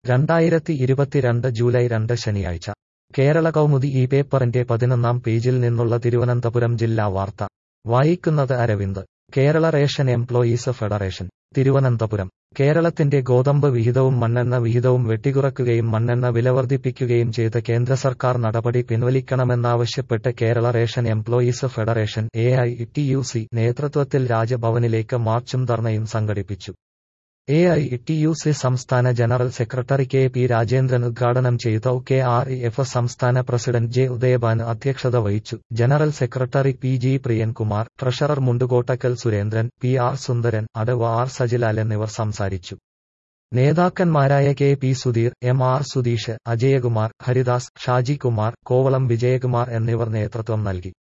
രണ്ടായിരത്തി ഇരുപത്തിരണ്ട് ജൂലൈ രണ്ട് ശനിയാഴ്ച കേരള കൗമുദി ഈ പേപ്പറിന്റെ പതിനൊന്നാം പേജിൽ നിന്നുള്ള തിരുവനന്തപുരം ജില്ലാ വാർത്ത വായിക്കുന്നത് Aravind Kerala ration employees federation Thiruvananthapuram കേരളത്തിന്റെ ഗോതമ്പ് വിഹിതവും മണ്ണെണ്ണ വിഹിതവും വെട്ടിക്കുറയ്ക്കുകയും മണ്ണെണ്ണ വില വർദ്ധിപ്പിക്കുകയും ചെയ്ത കേന്ദ്ര സർക്കാർ നടപടി പിൻവലിക്കണമെന്നാവശ്യപ്പെട്ട് Kerala ration employees federation A I T U C നേതൃത്വത്തിൽ രാജഭവനിലേക്ക് മാർച്ചും ധർണയും സംഘടിപ്പിച്ചു A I T U C സംസ്ഥാന general secretary K P Rajendran ഉദ്ഘാടനം ചെയ്ത കെ ആർ എഫ് സംസ്ഥാന പ്രസിഡന്റ് ജെ ഉദയഭാൻ അധ്യക്ഷത വഹിച്ചു general secretary P G Priyankumar treasurer Mundukottakkal Surendran P R Sundaran അടവ് ആർ സജിലാൽ എന്നിവർ സംസാരിച്ചു നേതാക്കന്മാരായ K P Sudheer M R Sudheesh Ajayakumar Haridas Shaji Kumar Kovalam Vijayakumar എന്നിവർ നേതൃത്വം നൽകി